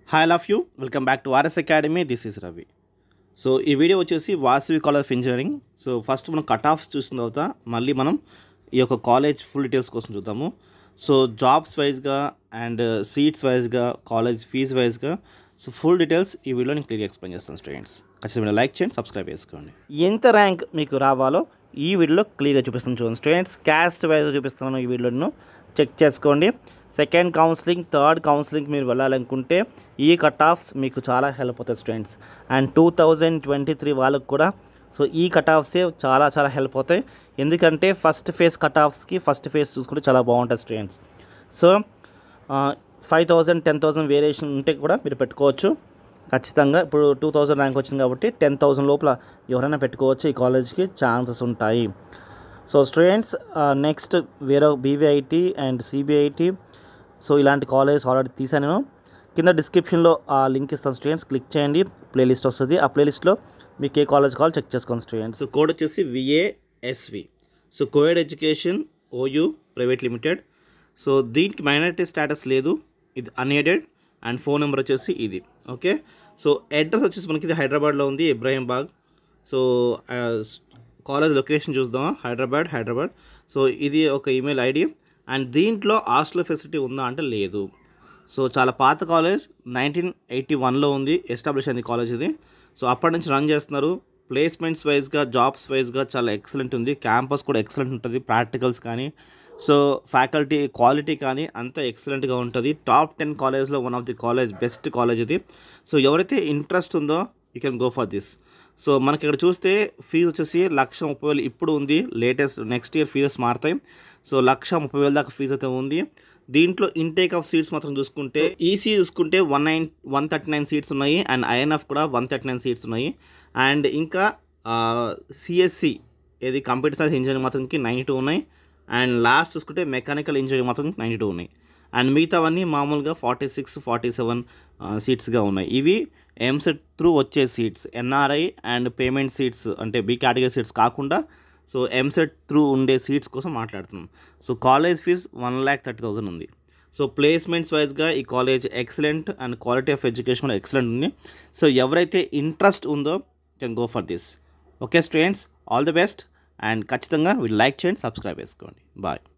hi love you welcome back to RS academy this is Ravi so ఈ video వచ్చేసి Vasavi college of engineering so first మనం cut offs చూసిన తర్వాత మళ్ళీ మనం ఈ యొక్క కాలేజ్ ఫుల్ డీటెయిల్స్ కోసం చూద్దాము సో జాబ్స్ వైజ్గా అండ్ సీట్స్ వైజ్గా కాలేజ్ ఫీజ్ వైజ్గా సో ఫుల్ డీటెయిల్స్ ఈ వీడియో నేను క్లియర్ ఎక్స్ప్లెయిన్ చేస్తాను స్టూడెంట్స్ ఖచ్చితంగా లైక్ చేయండి సబ్స్క్రైబ్ చేసుకోండి ఎంత ర్యాంక్ మీకు రావాలో ఈ వీడియోలో క్లియర్గా చూపిస్తాను చూడండి స్టూడెంట్స్ క్యాస్ట్ వైజ్ చూపిస్తున్నాను ఈ వీడియోను చెక్ చేసుకోండి సెకండ్ కౌన్సిలింగ్ థర్డ్ కౌన్సిలింగ్ మీరు వెళ్ళాలనుకుంటే ఈ కట్ ఆఫ్స్ మీకు చాలా హెల్ప్ అవుతాయి students and two thousand twenty three వాళ్ళకు కూడా సో ఈ కట్ ఆఫ్సే చాలా చాలా హెల్ప్ అవుతాయి ఎందుకంటే ఫస్ట్ ఫేజ్ కట్ ఆఫ్స్కి ఫస్ట్ ఫేజ్ చూసుకుంటే చాలా బాగుంటుంది students so five thousand ten thousand variation ఉంటే కూడా మీరు పెట్టుకోవచ్చు ఖచ్చితంగా ఇప్పుడు టూ థౌజండ్ ర్యాంక్ వచ్చింది కాబట్టి టెన్ థౌజండ్ లోపల ఎవరైనా పెట్టుకోవచ్చు ఈ కాలేజ్కి ఛాన్సెస్ ఉంటాయి సో స్టూడెంట్స్ నెక్స్ట్ వేరే బీవీఐటీ అండ్ సిబిఐటి సో ఇలాంటి కాలేజ్ ఆల్రెడీ తీసాను నేను కింద డిస్క్రిప్షన్లో ఆ లింక్ ఇస్తాను స్టూడెంట్స్ క్లిక్ చేయండి ప్లేలిస్ట్ వస్తుంది ఆ ప్లేలిస్ట్లో మీకు ఏ కాలేజ్ కావాలో చెక్ చేసుకోండి స్టూడెంట్స్ సో కోడ్ వచ్చేసి VASV so coed education OU private limited so దీనికి మైనారిటీ స్టేటస్ లేదు ఇది అన్ఎడెడ్ అండ్ ఫోన్ నెంబర్ వచ్చేసి ఇది ఓకే సో అడ్రస్ వచ్చేసి మనకి ఇది హైదరాబాద్లో ఉంది Ibrahim Bagh so college location చూద్దాం హైదరాబాద్ హైదరాబాద్ సో ఇది ఒక ఈమెయిల్ ఐడి అండ్ దీంట్లో హాస్టల్ ఫెసిలిటీ ఉందా అంటే లేదు సో చాలా పాత కాలేజ్ నైన్టీన్ ఎయిటీ వన్లో ఉంది ఎస్టాబ్లిష్ అయింది కాలేజ్ ఇది సో అప్పటి నుంచి రన్ చేస్తున్నారు ప్లేస్మెంట్స్ వైజ్గా జాబ్స్ వైజ్గా చాలా ఎక్సలెంట్ ఉంది క్యాంపస్ కూడా ఎక్సలెంట్ ఉంటుంది ప్రాక్టికల్స్ కానీ సో ఫ్యాకల్టీ క్వాలిటీ కానీ అంతా ఎక్సలెంట్గా ఉంటుంది టాప్ టెన్ కాలేజ్లో one of the college best college ఇది సో ఎవరైతే ఇంట్రెస్ట్ ఉందో you can go for this so మనకి ఇక్కడ చూస్తే ఫీజు వచ్చేసి లక్ష ముప్పై వేలు ఇప్పుడు ఉంది లేటెస్ట్ నెక్స్ట్ ఇయర్ ఫీజెస్ మారుతాయి సో లక్ష ముప్పై వేల దాకా ఫీజు అయితే ఉంది దీంట్లో ఇంటేక్ ఆఫ్ సీట్స్ మాత్రం చూసుకుంటే ఈసీ చూసుకుంటే one nine one thirty nine seats ఉన్నాయి అండ్ ఐఎన్ఎఫ్ కూడా వన్ థర్టీ నైన్ సీట్స్ ఉన్నాయి అండ్ ఇంకా సిఎస్సి ఏది కంప్యూటర్ సైన్స్ ఇంజనీరింగ్ మాత్రంకి నైంటీ టూ ఉన్నాయి అండ్ లాస్ట్ చూసుకుంటే మెకానికల్ ఇంజనీరింగ్ మాత్రం నైంటీ టూ ఉన్నాయి అండ్ మిగతావన్నీ మామూలుగా ఫార్టీ సిక్స్ ఫార్టీ సెవెన్ సీట్స్గా ఉన్నాయి ఇవి ఎంసెట్ త్రూ వచ్చే seats NRI and payment seats అంటే బి కేటగిరీ సీట్స్ కాకుండా సో ఎంసెట్ త్రూ ఉండే సీట్స్ కోసం మాట్లాడుతున్నాం so college fees one lakh thirty thousand ఉంది సో ప్లేస్మెంట్స్ వైజ్గా ఈ college excellent and quality of education excellent ఉంది సో ఎవరైతే ఇంట్రెస్ట్ ఉందో can go for this okay students all the best and ఖచ్చితంగా వీళ్ళు లైక్ చేయండి సబ్స్క్రైబ్ చేసుకోండి బాయ్